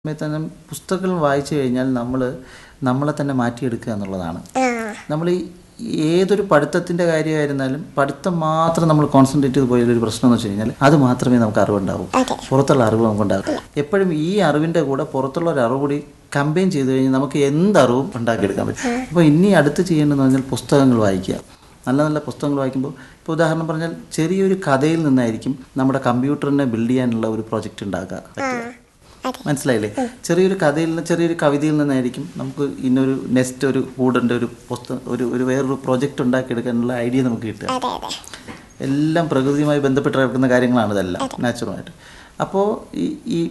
സമയത്ത് തന്നെ പുസ്തകങ്ങൾ വായിച്ചു കഴിഞ്ഞാൽ നമ്മൾ നമ്മളെ തന്നെ മാറ്റിയെടുക്കുക എന്നുള്ളതാണ് ആ നമ്മൾ ഈ ഏതൊരു പഠിത്തത്തിൻ്റെ കാര്യമായിരുന്നാലും പഠിത്തം മാത്രം നമ്മൾ കോൺസെൻട്രേറ്റ് ചെയ്ത് പോയൊരു പ്രശ്നം എന്ന് വെച്ച് കഴിഞ്ഞാൽ അത് മാത്രമേ നമുക്ക് അറിവുണ്ടാവൂ അതെ പുറത്തുള്ള അറിവ് നമുക്കുണ്ടാകും എപ്പോഴും ഈ അറിവിൻ്റെ കൂടെ പുറത്തുള്ള ഒരു അറിവ് കൂടി കമ്പൈൻ ചെയ്ത് കഴിഞ്ഞാൽ നമുക്ക് എന്ത് അറിവും ഉണ്ടാക്കിയെടുക്കാൻ പറ്റും അപ്പോൾ ഇനി അടുത്ത് ചെയ്യേണ്ടതെന്ന് പറഞ്ഞാൽ പുസ്തകങ്ങൾ വായിക്കുക നല്ല നല്ല പുസ്തകങ്ങൾ വായിക്കുമ്പോൾ ഇപ്പോൾ ഉദാഹരണം പറഞ്ഞാൽ ചെറിയൊരു കഥയിൽ നിന്നായിരിക്കും നമ്മുടെ കമ്പ്യൂട്ടറിനെ ബിൽഡ് ചെയ്യാനുള്ള ഒരു പ്രോജക്റ്റ് ഉണ്ടാക്കുക പറ്റുക അതെ മനസ്സിലായില്ലേ ചെറിയൊരു കഥയിൽ നിന്ന് ചെറിയൊരു കവിതയിൽ നിന്നായിരിക്കും നമുക്ക് ഇന്നൊരു നെക്സ്റ്റ് ഒരു കൂടിൻ്റെ ഒരു പുസ്തകം ഒരു ഒരു വേറൊരു പ്രോജക്റ്റ് ഉണ്ടാക്കിയെടുക്കാനുള്ള ഐഡിയ നമുക്ക് കിട്ടുക അതെ അതെ എല്ലാം പ്രകൃതിയുമായി ബന്ധപ്പെട്ട് കിടക്കുന്ന കാര്യങ്ങളാണ് ഇതെല്ലാം നാച്ചുറലായിട്ട് അപ്പോൾ ഈ ഈ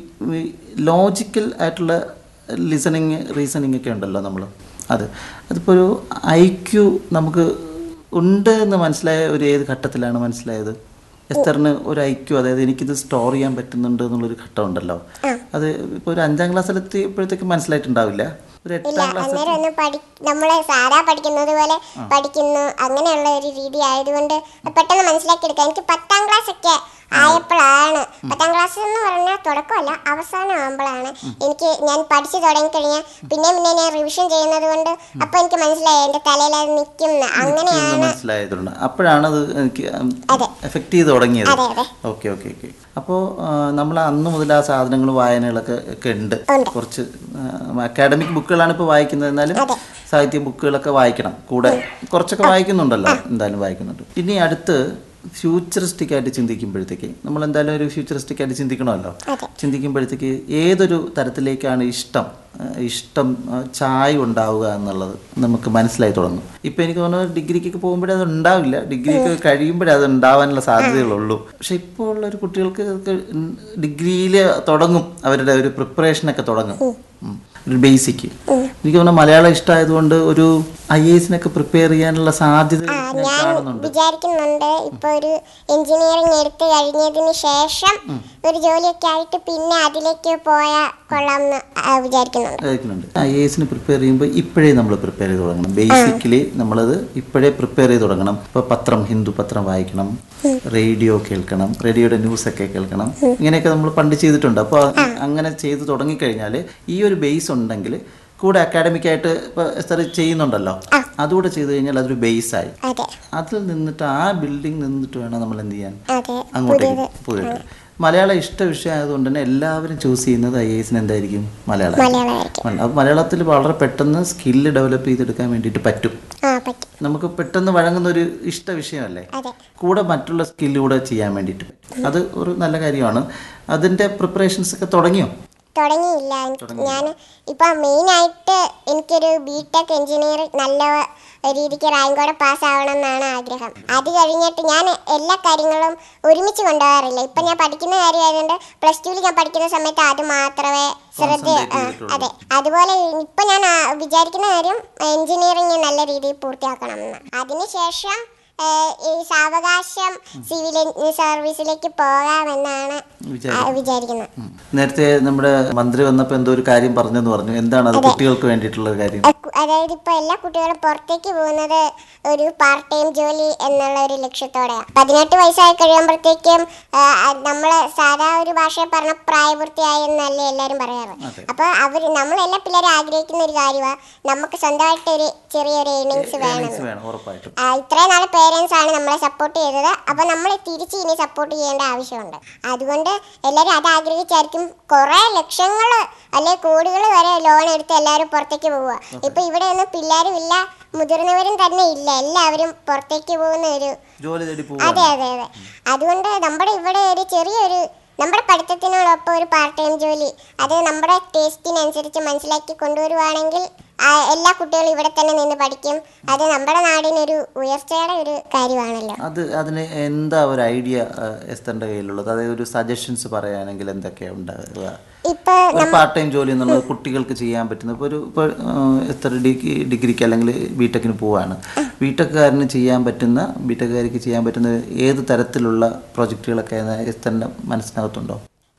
ലോജിക്കൽ ആയിട്ടുള്ള ലിസണിങ് റീസണിങ് ഒക്കെ ഉണ്ടല്ലോ നമ്മൾ അത് അതിപ്പോൾ ഒരു ഐ ക്യു നമുക്ക് ഉണ്ട് എന്ന് മനസ്സിലായ ഒരു ഏത് ഘട്ടത്തിലാണ് മനസ്സിലായത് എസ്തറിന് ഒരു ഐ ക്യു അതായത് എനിക്കിത് സ്റ്റോർ ചെയ്യാൻ പറ്റുന്നുണ്ട് എന്നുള്ളൊരു ഘട്ടം ഉണ്ടല്ലോ അത് ഇപ്പോൾ ഒരു അഞ്ചാം ക്ലാസ്സിലെത്തിയപ്പോഴത്തേക്ക് മനസ്സിലായിട്ടുണ്ടാവില്ല ഒരു ഇല്ല എട്ടാം ക്ലാസ് അന്നേരം ഒന്ന് പഠി നമ്മളെ സാധാ പഠിക്കുന്നത് പോലെ പഠിക്കുന്നു അങ്ങനെയുള്ള ഒരു രീതി ആയതുകൊണ്ട് പെട്ടെന്ന് മനസ്സിലാക്കിയെടുക്കാം എനിക്ക് പത്താം ക്ലാസ് ഒക്കെ ആയപ്പോഴാണ് പത്താം ക്ലാസ് എന്ന് പറഞ്ഞാൽ തുടക്കമല്ല അവസാനം ആകുമ്പോഴാണ് എനിക്ക് ഞാൻ പഠിച്ചു തുടങ്ങിക്കഴിഞ്ഞാൽ പിന്നെ പിന്നെ ഞാൻ റിവിഷൻ ചെയ്യുന്നത് കൊണ്ട് അപ്പൊ എനിക്ക് മനസ്സിലായി എന്റെ തലയിൽ അത് നിൽക്കുന്ന എന്ന് അങ്ങനെയാണ് മനസ്സിലായതുകൊണ്ട് അപ്പോഴാണ് അത് എനിക്ക് അതെ. എഫക്റ്റ് ചെയ്ത് തുടങ്ങിയത് അതെ അതെ ഓക്കെ ഓക്കെ ഓക്കെ അപ്പോൾ നമ്മൾ അന്ന് മുതൽ ആ സാധനങ്ങൾ വായനകളൊക്കെ ഒക്കെ ഉണ്ട് ഉണ്ട്. കുറച്ച് അക്കാഡമിക് ബുക്കുകളാണ് ഇപ്പോൾ വായിക്കുന്നത് എന്നാലും അതെ. സാഹിത്യ ബുക്കുകളൊക്കെ വായിക്കണം കൂടെ കുറച്ചൊക്കെ വായിക്കുന്നുണ്ടല്ലോ എന്തായാലും വായിക്കുന്നുണ്ട് ഇനി അടുത്ത് ഫ്യൂച്ചറിസ്റ്റിക് ആയിട്ട് ചിന്തിക്കുമ്പോഴത്തേക്ക് നമ്മൾ എന്തായാലും ഒരു ഫ്യൂച്ചറിസ്റ്റിക് ആയിട്ട് ചിന്തിക്കണമല്ലോ അതെ. ചിന്തിക്കുമ്പോഴത്തേക്ക് ഏതൊരു തരത്തിലേക്കാണ് ഇഷ്ടം ആ, ഇഷ്ടം ആ, ചായ ഉണ്ടാവുക എന്നുള്ളത് നമുക്ക് മനസ്സിലായി തുടങ്ങും ഇപ്പം എനിക്ക് തോന്നുന്നു ഡിഗ്രിക്കൊക്കെ പോകുമ്പോഴേ അത് ഉണ്ടാവില്ല ഡിഗ്രിയൊക്കെ കഴിയുമ്പോഴേ അത് ഉണ്ടാവാനുള്ള സാധ്യതകളുള്ളൂ പക്ഷെ ഇപ്പോൾ ഉള്ള ഒരു കുട്ടികൾക്ക് ഡിഗ്രിയിൽ തുടങ്ങും അവരുടെ ഒരു പ്രിപ്പറേഷനൊക്കെ തുടങ്ങും ഉം. ഒരു ബേസിക്ക് എനിക്ക് തോന്നുന്നു മലയാളം ഇഷ്ടമായതുകൊണ്ട് ഒരു ഐ എസിനൊക്കെ പ്രിപ്പയർ ചെയ്യാനുള്ള സാധ്യത ഞാൻ ഞാൻ കാണുന്നുണ്ട് വിചാരിക്കുന്നുണ്ട് ഇപ്പൊ ഒരു എഞ്ചിനീയറിംഗ് എടുത്തു കഴിഞ്ഞതിന് ശേഷം ഒരു ജോലിയൊക്കെ ആയിട്ട് പിന്നെ അതിലേക്ക് പോയാൽ കൊള്ളാം എന്ന് വിചാരിക്കുന്നുണ്ട് കേൾക്കുന്നുണ്ട് ഐ എ എസിന് പ്രിപ്പയർ ചെയ്യുമ്പോൾ ഇപ്പോഴേ നമ്മൾ പ്രിപ്പയർ ചെയ്ത് തുടങ്ങണം ബേസിക്കലി നമ്മളത് ഇപ്പോഴേ പ്രിപ്പയർ ചെയ്ത് തുടങ്ങണം ഇപ്പോൾ പത്രം ഹിന്ദു പത്രം വായിക്കണം റേഡിയോ കേൾക്കണം റേഡിയോയുടെ ന്യൂസൊക്കെ കേൾക്കണം ഇങ്ങനെയൊക്കെ നമ്മൾ പണ്ട് ചെയ്തിട്ടുണ്ട് അപ്പോൾ അങ്ങനെ ചെയ്ത് തുടങ്ങിക്കഴിഞ്ഞാൽ ഈ ഒരു ബേസ് ഉണ്ടെങ്കിൽ കൂടെ അക്കാഡമിക് ആയിട്ട് ഇപ്പോൾ എസ്തർ ചെയ്യുന്നുണ്ടല്ലോ അതുകൂടെ ചെയ്ത് കഴിഞ്ഞാൽ അതൊരു ബേസായി അതെ അതിൽ നിന്നിട്ട് ആ ബിൽഡിംഗ് നിന്നിട്ട് വേണം നമ്മൾ എന്ത് ചെയ്യാൻ അതെ അങ്ങോട്ടേക്ക് പോയിട്ട് മലയാളം ഇഷ്ട വിഷയം ആയതുകൊണ്ട് തന്നെ എല്ലാവരും ചൂസ് ചെയ്യുന്നത് ഐ എസിന് എന്തായിരിക്കും മലയാളം മലയാളമായിരിക്കും അപ്പോൾ മലയാളത്തിൽ വളരെ പെട്ടെന്ന് സ്കില്ല് ഡെവലപ്പ് ചെയ്തെടുക്കാൻ വേണ്ടിയിട്ട് പറ്റും ആ പറ്റും നമുക്ക് പെട്ടെന്ന് വഴങ്ങുന്ന ഒരു ഇഷ്ട വിഷയമല്ലേ അതെ കൂടെ മറ്റുള്ള സ്കില്ല് കൂടെ ചെയ്യാൻ വേണ്ടിയിട്ട് പറ്റും അത് ഒരു നല്ല കാര്യമാണ് അതിൻ്റെ പ്രിപ്പറേഷൻസ് ഒക്കെ തുടങ്ങിയോ തുടങ്ങിയില്ല ഞാൻ ഇപ്പൊ മെയിൻ ആയിട്ട് എനിക്കൊരു ബി ടെക് എഞ്ചിനീയർ നല്ല രീതിക്ക് റാങ്കോടെ പാസ് ആവണം എന്നാണ് ആഗ്രഹം അത് കഴിഞ്ഞിട്ട് ഞാൻ എല്ലാ കാര്യങ്ങളും ഒരുമിച്ച് കൊണ്ടുപോകാറില്ല ഇപ്പൊ ഞാൻ പഠിക്കുന്ന കാര്യമായതുകൊണ്ട് പ്ലസ് ടുവിൽ ഞാൻ പഠിക്കുന്ന സമയത്ത് അത് മാത്രമേ ശ്രദ്ധ Concentrate ആ, ചെയ്തിട്ടുള്ളൂ. അതെ അതുപോലെ ഇപ്പൊ ഞാൻ ആ, വിചാരിക്കുന്ന കാര്യം എഞ്ചിനീയറിംഗ് നല്ല രീതിയിൽ പൂർത്തിയാക്കണം എന്ന് അതിനുശേഷം ഏഹ്, ഈ സാവകാശം സിവിൽ സർവീസിലേക്ക് പോകാമെന്നാണ് ആ, വിചാരിക്കുന്നു. വിചാരിക്കുന്നത് ഉം. നേരത്തെ നമ്മുടെ മന്ത്രി വന്നപ്പോൾ എന്തോ ഒരു കാര്യം പറഞ്ഞെന്ന് പറഞ്ഞു എന്താണ് അത് കുട്ടികൾക്ക് വേണ്ടിയിട്ടുള്ള ഒരു കാര്യം അക്കു- അതായത് ഇപ്പൊ എല്ലാ കുട്ടികളും പുറത്തേക്ക് പോകുന്നത് ഒരു പാർട്ട് ടൈം ജോലി എന്നുള്ള ഒരു ലക്ഷ്യത്തോടെയാണ് പതിനെട്ട് വയസ്സായി കഴിയുമ്പോഴത്തേക്കും ആ, ആ, നമ്മള് സാധാ ഒരു ഭാഷയിൽ പറഞ്ഞ പ്രായപൂർത്തിയായി എന്നല്ലേ എല്ലാരും പറയാറ് അതെ. അപ്പൊ അവര് നമ്മളെല്ലാ പിള്ളേരും ആഗ്രഹിക്കുന്ന ഒരു കാര്യമാണ് നമുക്ക് സ്വന്തമായിട്ട് ഒരു ചെറിയൊരു ഏണിങ്സ് വേണം ഏർണിങ്സ് വേണം ഉറപ്പായിട്ടും ആ, ഇത്രയും നാളെ പേരൻസ് ആണ് നമ്മളെ സപ്പോർട്ട് ചെയ്തത് അപ്പൊ നമ്മൾ തിരിച്ച് ഇനി സപ്പോർട്ട് ചെയ്യേണ്ട ആവശ്യമുണ്ട് അതുകൊണ്ട് എല്ലാവരും അത് ആഗ്രഹിച്ചായിരിക്കും കുറെ ലക്ഷങ്ങൾ അല്ലെ കോടികൾ വരെ ലോൺ എടുത്ത് എല്ലാവരും പുറത്തേക്ക് പോവുക ഇപ്പൊ ഇവിടെ ഒന്നും പിള്ളേരും ഇല്ല മുതിർന്നവരും തന്നെ ഇല്ല എല്ലാവരും പുറത്തേക്ക് പോകുന്ന ഒരു ജോലി തേടി അതെ പോവാണ് അതെ അതെ അതുകൊണ്ട് നമ്മുടെ ഇവിടെ ഒരു ചെറിയൊരു നമ്മുടെ പഠിത്തത്തിനോടൊപ്പം ഒരു പാർട്ട് ടൈം ജോലി അത് നമ്മുടെ ടേസ്റ്റിനനുസരിച്ച് മനസ്സിലാക്കി കൊണ്ടുവരുവാണെങ്കിൽ ആ, എല്ലാ കുട്ടികളും ഇവിടെ തന്നെ നിന്ന് പഠിക്കും അത് നമ്മുടെ നാടിനൊരു ഉയർച്ചയുടെ ഒരു കാര്യമാണല്ലോ അത് അതിന് എന്താ ഒരു ഐഡിയ എസ്തറിന്റെ കയ്യിലുള്ളത് അതായത് ഒരു സജഷൻസ് പറയുകയാണെങ്കിൽ എന്തൊക്കെയാ ഉണ്ടാവുക ഇപ്പൊ ഒരു പാർട്ട് ടൈം ജോലി എന്നുള്ളത് കുട്ടികൾക്ക് ചെയ്യാൻ പറ്റുന്ന ഇപ്പോൾ ഒരു ഇപ്പോൾ എത്ര ഡിഗ്രി ഡിഗ്രിക്ക് അല്ലെങ്കിൽ ബി ടെക്കിന് പോവാണ് ബി ടെക്കുകാരന് ചെയ്യാൻ പറ്റുന്ന ബി ടെക്കുകാർക്ക് ചെയ്യാൻ പറ്റുന്ന ഏത് തരത്തിലുള്ള പ്രൊജക്റ്റുകളൊക്കെ എസ്തറിൻ്റെ മനസ്സിനകത്തുണ്ടോ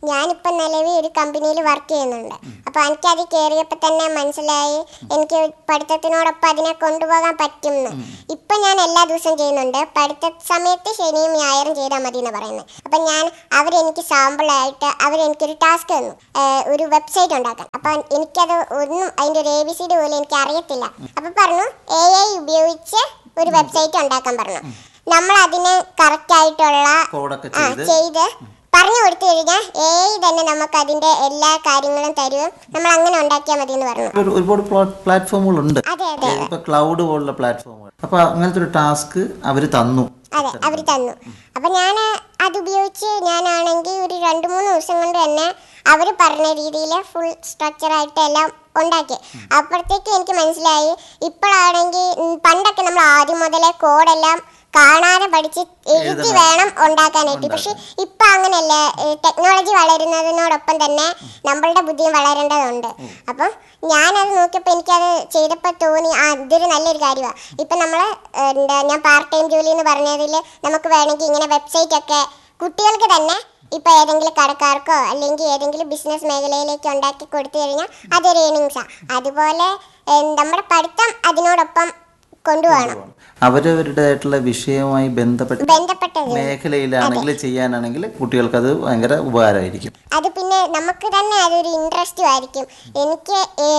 ഞാനിപ്പോൾ നിലവിൽ ഒരു കമ്പനിയിൽ വർക്ക് ചെയ്യുന്നുണ്ട് അപ്പോൾ എനിക്കത് കയറിയപ്പോൾ തന്നെ മനസ്സിലായി എനിക്ക് പഠിത്തത്തിനോടൊപ്പം അതിനെ കൊണ്ടുപോകാൻ പറ്റും എന്ന് ഇപ്പം ഞാൻ എല്ലാ ദിവസവും ചെയ്യുന്നുണ്ട് പഠിത്ത സമയത്ത് ശനിയും ഞായറും ചെയ്താൽ മതി എന്ന് പറയുന്നത് അപ്പം ഞാൻ അവരെനിക്ക് സാമ്പിളായിട്ട് അവരെനിക്കൊരു ടാസ്ക് തന്നു ഏഹ് ഒരു വെബ്സൈറ്റ് ഉണ്ടാക്കാൻ അപ്പം എനിക്കത് ഒന്നും അതിൻ്റെ ഒരു എ ബി സി ഡി പോലും എനിക്ക് അറിയത്തില്ല അപ്പം പറഞ്ഞു എ ഐ ഉപയോഗിച്ച് ഒരു വെബ്സൈറ്റ് ഉണ്ടാക്കാൻ പറഞ്ഞു നമ്മൾ അതിന് കറക്റ്റ് ആയിട്ടുള്ള കോഡൊക്കെ ആ ചെയ്ത് ചെയ്ത് പറഞ്ഞു കൊടുത്തു കഴിഞ്ഞാൽ എ തന്നെ നമുക്ക് അതിന്റെ എല്ലാ കാര്യങ്ങളും തരും നമ്മൾ അങ്ങനെ ഉണ്ടാക്കിയാൽ മതി എന്ന് പറഞ്ഞു ഒരു- ഒരുപാട് പ്ലാറ്റ്ഫോമുകളുണ്ട് അതെ അതെ ഇപ്പൊ ക്ലൗഡ് പോലുള്ള പ്ലാറ്റ്ഫോമുകൾ അപ്പൊ അങ്ങനത്തെ ഒരു ടാസ്ക് അവർ തന്നു അതെ അവർ തന്നു അപ്പൊ ഞാൻ അത് ഉപയോഗിച്ച് ഞാനാണെങ്കിൽ ഒരു രണ്ട് മൂന്ന് ദിവസം കൊണ്ട് തന്നെ അവർ പറഞ്ഞ രീതിയിൽ ഫുൾ സ്ട്രക്ചർ ആയിട്ട് എല്ലാം ഉണ്ടാക്കി അപ്പോഴത്തേക്ക് എനിക്ക് മനസ്സിലായി ഇപ്പോഴാണെങ്കിൽ ഉം, പണ്ടൊക്കെ നമ്മൾ ആദ്യം മുതലേ കോഡെല്ലാം കാണാതെ പഠിച്ച് എഴുതി വേണം ഉണ്ടാക്കാനായിട്ട് പക്ഷെ ഇപ്പൊ അങ്ങനെയല്ല ടെക്നോളജി വളരുന്നതിനോടൊപ്പം തന്നെ നമ്മളുടെ ബുദ്ധിയും വളരേണ്ടതുണ്ട് അപ്പം ഞാനത് നോക്കിയപ്പോൾ എനിക്കത് ചെയ്തപ്പോൾ തോന്നി ആ ഇതൊരു നല്ലൊരു കാര്യമാണ് ഇപ്പം നമ്മൾ എന്താ ഞാൻ പാർട്ട് ടൈം ജോലി എന്ന് പറഞ്ഞതിൽ നമുക്ക് വേണമെങ്കിൽ ഇങ്ങനെ വെബ്സൈറ്റ് ഒക്കെ കുട്ടികൾക്ക് തന്നെ ഇപ്പൊ ഏതെങ്കിലും കടക്കാർക്കോ അല്ലെങ്കിൽ ഏതെങ്കിലും ബിസിനസ് മേഖലയിലേക്ക് ഉണ്ടാക്കി കൊടുത്തു കഴിഞ്ഞാൽ അതൊരു ഏണിങ്സാ അതുപോലെ ഏ, നമ്മുടെ പഠിത്തം അതിനോടൊപ്പം കൊണ്ടുപോകണം അവരവരുടേതായിട്ടുള്ള വിഷയവുമായി ബന്ധപ്പെട്ട ബന്ധപ്പെട്ടത് മേഖലയിലാണെങ്കിൽ ചെയ്യാനാണെങ്കിൽ കുട്ടികൾക്ക് അത് ഭയങ്കര ഉപകാരമായിരിക്കും അത് പിന്നെ നമുക്ക് തന്നെ അതൊരു ഇൻട്രസ്റ്റും ആയിരിക്കും എനിക്ക്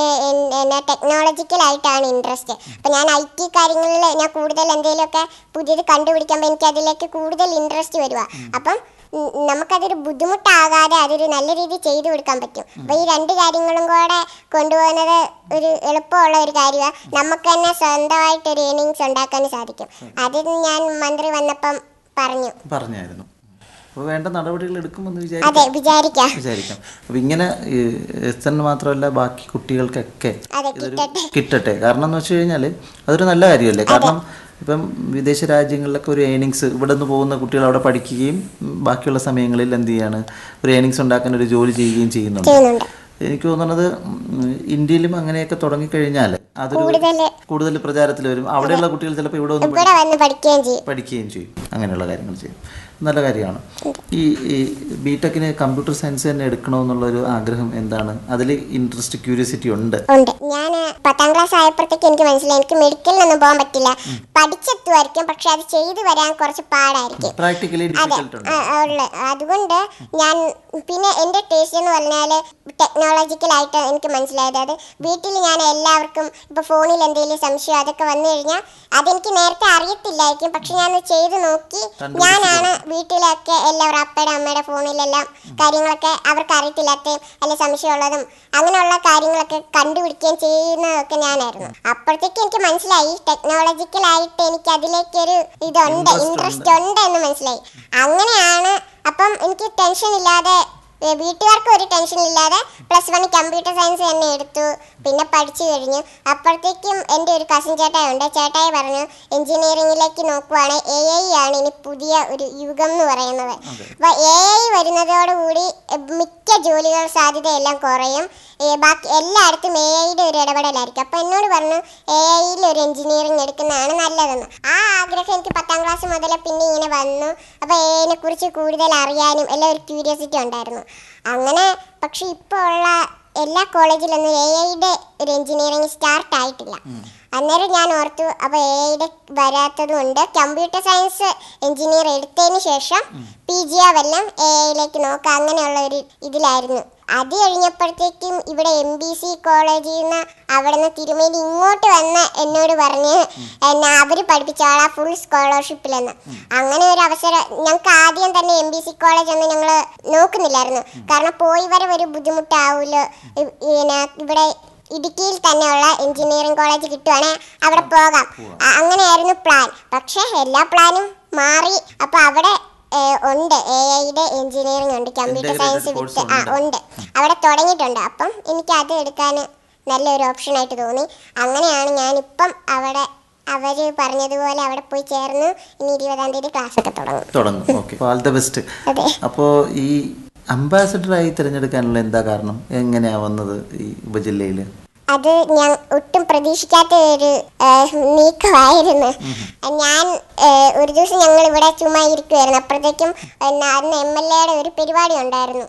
ടെക്നോളജിക്കലായിട്ടാണ് ഇൻട്രസ്റ്റ് അപ്പം ഞാൻ ഐ ടി കാര്യങ്ങളിൽ ഞാൻ കൂടുതൽ എന്തെങ്കിലുമൊക്കെ പുതിയത് കണ്ടുപിടിക്കുമ്പോൾ എനിക്ക് അതിലേക്ക് കൂടുതൽ ഇൻട്രസ്റ്റ് വരുക അപ്പം ഉം, നമുക്കതൊരു ബുദ്ധിമുട്ടാകാതെ അതൊരു നല്ല രീതിയിൽ ചെയ്തു കൊടുക്കാൻ പറ്റും അപ്പോൾ ഈ രണ്ട് കാര്യങ്ങളും കൂടെ കൊണ്ടുപോകുന്നത് ഒരു എളുപ്പമുള്ള ഒരു കാര്യമാണ് നമുക്ക് തന്നെ സ്വന്തമായിട്ടൊരു ഏണിങ്സ് ഉണ്ടാക്കാൻ സാധിക്കും അത് ഞാൻ മന്ത്രി വന്നപ്പം പറഞ്ഞു പറഞ്ഞായിരുന്നു അപ്പോൾ വേണ്ട നടപടികൾ എടുക്കുമെന്ന് അതെ വിചാരിക്കാം വിചാരിക്കാം വിചാരിക്കാം അപ്പം ഇങ്ങനെ എസ് എൻ മാത്രമല്ല ബാക്കി കുട്ടികൾക്കൊക്കെ അതെ ഇതൊരു കിട്ടട്ടെ കിട്ടട്ടെ കാരണം എന്ന് വെച്ച് കഴിഞ്ഞാൽ അതൊരു നല്ല കാര്യമല്ലേ കാരണം ഇപ്പം വിദേശ രാജ്യങ്ങളിലൊക്കെ ഒരു ഏണിങ്സ് ഇവിടെ നിന്ന് പോകുന്ന കുട്ടികൾ അവിടെ പഠിക്കുകയും ഉം, ബാക്കിയുള്ള സമയങ്ങളിൽ എന്ത് ചെയ്യാണ് ഒരു ഏണിങ്സ് ഉണ്ടാക്കാൻ ഒരു ജോലി ചെയ്യുകയും ചെയ്യുന്നുണ്ട് ചെയ്യുന്നുണ്ട് എനിക്ക് തോന്നുന്നത് ഉം, ഇന്ത്യയിലും അങ്ങനെയൊക്കെ തുടങ്ങിക്കഴിഞ്ഞാൽ അതൊരു കൂടുതൽ കൂടുതൽ പ്രചാരത്തിൽ വരും അവിടെയുള്ള കുട്ടികൾ ചിലപ്പോൾ ഇവിടെ ഒന്ന് ഇവിടെ വന്ന് പഠിക്കുകയും ചെയ്യും പഠിക്കുകയും ചെയ്യും അങ്ങനെയുള്ള കാര്യങ്ങൾ ചെയ്യും നല്ല കാര്യമാണ് ഈ ഈ ബിടെക്കിന് കമ്പ്യൂട്ടർ സയൻസ് തന്നെ എടുക്കണമെന്നുള്ളൊരു ആഗ്രഹം എന്താണ് അതിൽ ഇൻട്രസ്റ്റ് ക്യൂരിയോസിറ്റി ഉണ്ട് ഉണ്ട് ഞാൻ പത്താം ക്ലാസ് ആയപ്പോഴത്തേക്ക് എനിക്ക് മനസ്സിലായി എനിക്ക് മെഡിക്കലിനൊന്നും പോകാൻ പറ്റില്ല പഠിച്ചെത്തുമായിരിക്കും പക്ഷെ അത് ചെയ്തു വരാൻ കുറച്ച് പാടായിരിക്കും പ്രാക്ടിക്കലി അതെ ഡിഫിക്കൽട്ട് ഉണ്ട് ആ, ആ, ഉള്ള അതുകൊണ്ട് ഞാൻ പിന്നെ എൻ്റെ ടേസ്റ്റ് എന്ന് പറഞ്ഞാൽ ടെക്നോളജിക്കലായിട്ട് എനിക്ക് മനസ്സിലായത് അത് വീട്ടിൽ ഞാൻ എല്ലാവർക്കും ഇപ്പോൾ ഫോണിൽ എന്തെങ്കിലും സംശയം അതൊക്കെ വന്നു കഴിഞ്ഞാൽ അതെനിക്ക് നേരത്തെ അറിയത്തില്ലായിരിക്കും പക്ഷെ ഞാൻ ചെയ്ത് നോക്കി കണ്ടുപിടിച്ച് ഞാനാണ് വീട്ടിലൊക്കെ എല്ലാവരും അപ്പയുടെ അമ്മയുടെ ഫോണിലെല്ലാം കാര്യങ്ങളൊക്കെ അവർക്ക് അറിയത്തില്ലാത്ത അല്ലെ സംശയമുള്ളതും അങ്ങനെയുള്ള കാര്യങ്ങളൊക്കെ കണ്ടുപിടിക്കുകയും ചെയ്യുന്നതൊക്കെ ഞാനായിരുന്നു അപ്പോഴത്തേക്ക് എനിക്ക് മനസ്സിലായി ടെക്നോളജിക്കലായിട്ട് എനിക്ക് അതിലേക്കൊരു ഇതുണ്ട് Interest ഇൻട്രസ്റ്റ് ഉണ്ട് എന്ന് മനസ്സിലായി അങ്ങനെയാണ് അപ്പം എനിക്ക് ടെൻഷൻ ഇല്ലാതെ ഏ, വീട്ടുകാർക്ക് ഒരു ടെൻഷൻ ഇല്ലാതെ പ്ലസ് വൺ കമ്പ്യൂട്ടർ സയൻസ് തന്നെ എടുത്തു പിന്നെ പഠിച്ചു കഴിഞ്ഞു അപ്പോഴത്തേക്കും എൻ്റെ ഒരു കസിൻ ചേട്ടായുണ്ട് ചേട്ടായി പറഞ്ഞു എഞ്ചിനീയറിംഗിലേക്ക് നോക്കുവാണ് എ ഐ ആണ് ഇനി പുതിയ ഒരു യുഗം എന്ന് പറയുന്നത് അപ്പോൾ എ ഐ വരുന്നതോടുകൂടി എ, മിക്ക ജോലികൾ സാധ്യതയെല്ലാം കുറയും ഏ, ബാക്കി എല്ലായിടത്തും എ ഐയുടെ ഒരു ഇടപെടലായിരിക്കും അപ്പോൾ എന്നോട് പറഞ്ഞു എ ഐയിൽ ഒരു എഞ്ചിനീയറിംഗ് എടുക്കുന്നതാണ് നല്ലതെന്ന് ആ ആഗ്രഹം എനിക്ക് പത്താം ക്ലാസ് മുതലേ പിന്നെ ഇങ്ങനെ വന്നു അപ്പോൾ എ ഐനെ കുറിച്ച് കൂടുതൽ അറിയാനും എല്ലാം ഒരു ക്യൂരിയോസിറ്റി ഉണ്ടായിരുന്നു അങ്ങനെ പക്ഷെ ഇപ്പോൾ ഉള്ള എല്ലാ കോളേജിലൊന്നും എ ഐയുടെ ഒരു എഞ്ചിനീയറിംഗ് സ്റ്റാർട്ട് ആയിട്ടില്ല അന്നേരം ഞാൻ ഓർത്തു അപ്പോൾ എ ഐയുടെ വരാത്തത് കൊണ്ട് കമ്പ്യൂട്ടർ സയൻസ് എഞ്ചിനീയർ എടുത്തതിന് ശേഷം പി ജി ആവെല്ലാം എ ഐയിലേക്ക് നോക്കാം അങ്ങനെയുള്ള ഒരു ഇതിലായിരുന്നു അത് കഴിഞ്ഞപ്പോഴത്തേക്കും ഇവിടെ എം ബി സി കോളേജിൽ നിന്ന് അവിടെ നിന്ന് തിരുമേനി ഇങ്ങോട്ട് വന്ന് എന്നോട് പറഞ്ഞ് എന്നാ അവർ പഠിപ്പിച്ചോളാം ഫുൾ സ്കോളർഷിപ്പിലെന്ന് അങ്ങനെ ഒരു അവസരം ഞങ്ങൾക്ക് ആദ്യം തന്നെ എം ബി സി കോളേജ് ഒന്നും ഞങ്ങൾ നോക്കുന്നില്ലായിരുന്നു കാരണം പോയി വരെ ഒരു ബുദ്ധിമുട്ടാവുമല്ലോ ഇ- ഇങ്ങനെ ഇവിടെ ഇടുക്കിയിൽ തന്നെയുള്ള എഞ്ചിനീയറിംഗ് കോളേജ് കിട്ടുവാണെങ്കിൽ അവിടെ പോകാം അ- അങ്ങനെയായിരുന്നു പ്ലാൻ പക്ഷേ എല്ലാ പ്ലാനും മാറി അപ്പോൾ അവിടെ ഏഹ്, ഉണ്ട് എ ഐയുടെ എഞ്ചിനീയറിംഗ് ഉണ്ട് computer Integrated science course with ആ ഉണ്ട്. ഉണ്ട് അവിടെ തുടങ്ങിയിട്ടുണ്ട് അപ്പം എനിക്ക് അത് എടുക്കാൻ നല്ലൊരു ഓപ്ഷനായിട്ട് തോന്നി അങ്ങനെയാണ് ഞാനിപ്പം അവിടെ അവർ പറഞ്ഞതുപോലെ അവിടെ പോയി ചേർന്നു ഇനി ഇരുപതാം തീയതി ക്ലാസ് ഒക്കെ തുടങ്ങും തുടങ്ങും ഓക്കെ ഓൾ ദ ബെസ്റ്റ് അതെ അപ്പോൾ ഈ അംബാസഡറായി തിരഞ്ഞെടുക്കാനുള്ള എന്താ കാരണം എങ്ങനെയാ വന്നത് ഈ ഉപജില്ലയിൽ അത് ഞാൻ ഒട്ടും പ്രതീക്ഷിക്കാത്ത ഒരു ഏഹ്, നീക്കമായിരുന്നു ഞാൻ ഏഹ്, ഒരു ദിവസം ഞങ്ങൾ ഇവിടെ ചുമ്മാ ഇരിക്കുമായിരുന്നു അപ്പോഴത്തേക്കും എന്നാ, അന്ന് എം എൽ എയുടെ ഒരു പരിപാടി ഉണ്ടായിരുന്നു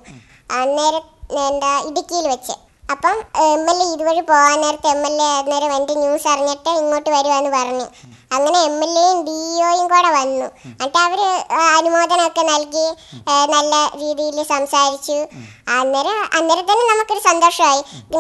അന്നേരം എന്താ ഇടുക്കിയിൽ വെച്ച് അപ്പം എം എൽ എ ഇതുവഴി പോകാൻ നേരത്തെ എം എൽ എ അന്നേരം എൻ്റെ ന്യൂസ് അറിഞ്ഞിട്ട് ഇങ്ങോട്ട് വരുവാന്ന് പറഞ്ഞു അങ്ങനെ എം എൽ എയും ഡി ഒയും കൂടെ വന്നു എന്നിട്ട് അവർ അനുമോദനമൊക്കെ നൽകി ഏ, നല്ല രീതിയിൽ സംസാരിച്ചു അന്നേരം അന്നേരം തന്നെ നമുക്കൊരു സന്തോഷമായി